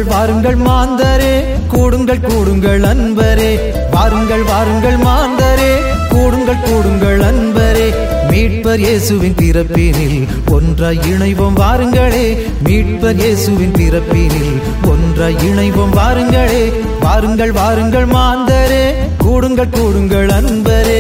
வாருங்கள் மாந்தரே கூடுங்கள் கூடுங்கள் அன்பரே வாருங்கள் வாருங்கள் மாந்தரே கூடுங்கள் கூடுங்கள் அன்பரே மீட்பர் இயேசுவின் பிறப்பினில் ஒன்றாய் இணைவோம் வாருங்களே மீட்பர் இயேசுவின் பிறப்பினில் ஒன்றாய் இணைவோம் வாருங்களே வாருங்கள் வாருங்கள் மாந்தரே கூடுங்கள் கூடுங்கள் அன்பரே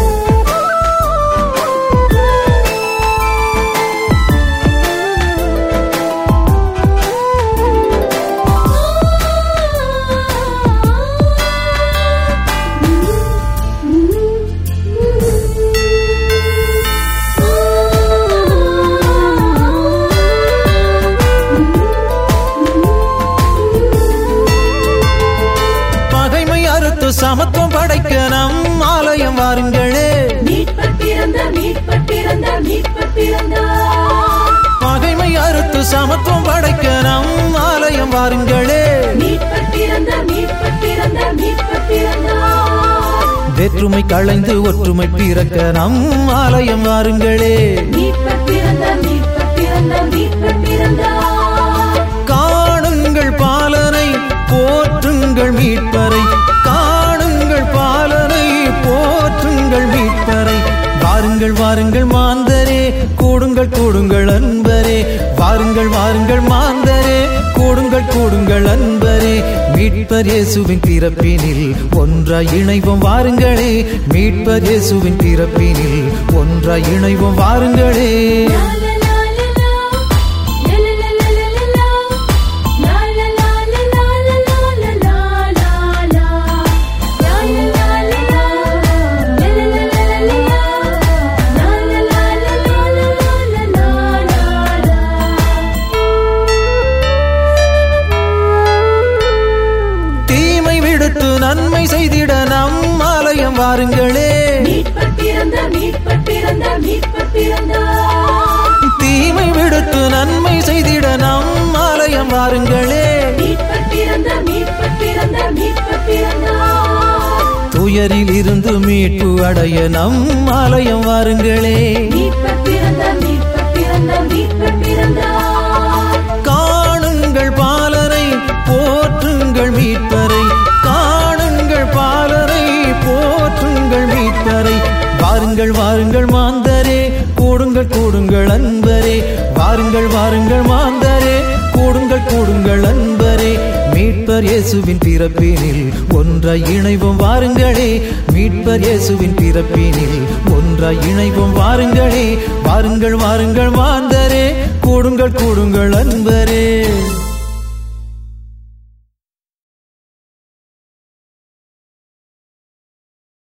பகைமை அறுத்து சமத்துவம் படைக்க நம் ஆலயம் வாருங்களே மீட்பர் பிறந்தார் மீட்பர் பிறந்தார் மீட்பர் பிறந்தார் பகைமை அறுத்து சமத்துவம் படைக்க நம் ஆலயம் வாருங்களே மீட்பர் பிறந்தார் மீட்பர் பிறந்தார் மீட்பர் பிறந்தார் வேற்றுமை களைந்து ஒற்றுமை பிறக்க நம் ஆலயம் வாருங்களே மீட்பர் பிறந்தார் மீட்பர் பிறந்தார் மீட்பர் பிறந்தார் காணுங்கள் பாலனை போற்றுங்கள் மீட்பரை காணுங்கள் பாலனை போற்றுங்கள் மீட்பரை வாருங்கள் வாருங்கள் மாந்தரே கூடுங்கள் கூடுங்கள் அன்பரே வாருங்கள் வாருங்கள் மாந்தரே கூடுங்கள் கூடுங்கள் அன்பரே மீட்பர் இயேசுவின் பிறப்பினில் ஒன்றாய் இணைவோம் வாருங்களே மீட்பர் இயேசுவின் பிறப்பினில் ஒன்றாய் இணைவோம் வாருங்களே லா லா லா லா லா. லா லா லா லா லா லா லா. லா லா லா லா லா லா லா லா லா லா. லா லா லா லா லா. லா லா லா லா லா லா. லா லா லா லா லா லா லா லா தீமை விடுத்து நன்மை செய்திட நம் ஆலயம் வாருங்களே மீட்பர் பிறந்தார் மீட்பர் பிறந்தார் மீட்பர் பிறந்தார் தீமை விடுத்து நன்மை செய்திட நம் ஆலயம் வாருங்களே மீட்பர் பிறந்தார் மீட்பர் பிறந்தார் மீட்பர் பிறந்தார் துயரில் இருந்து மீட்பு அடைய நம் ஆலயம் வாருங்களே மீட்பர் பிறந்தார் மீட்பர் பிறந்தார் மீட்பர் பிறந்தார் காணுங்கள் பாலரை போற்றுங்கள் மீட்பரை காணுங்கள் பாலரை போற்றுங்கள் மீட்பரை வாருங்கள் வாருங்கள் மாந்தரே கூடுங்கள் கூடுங்கள் அன்பரே வாருங்கள் வாருங்கள் மாந்தரே கூடுங்கள் கூடுங்கள் அன்பரே மீட்பர் இயேசுவின் பிறப்பினில் ஒன்றாய் இணைவோம் வாருங்களே மீட்பர் இயேசுவின் பிறப்பினில் ஒன்றாய் இணைவோம் வாருங்களே வாருங்கள் வாருங்கள் மாந்தரே கூடுங்கள் கூடுங்கள் அன்பரே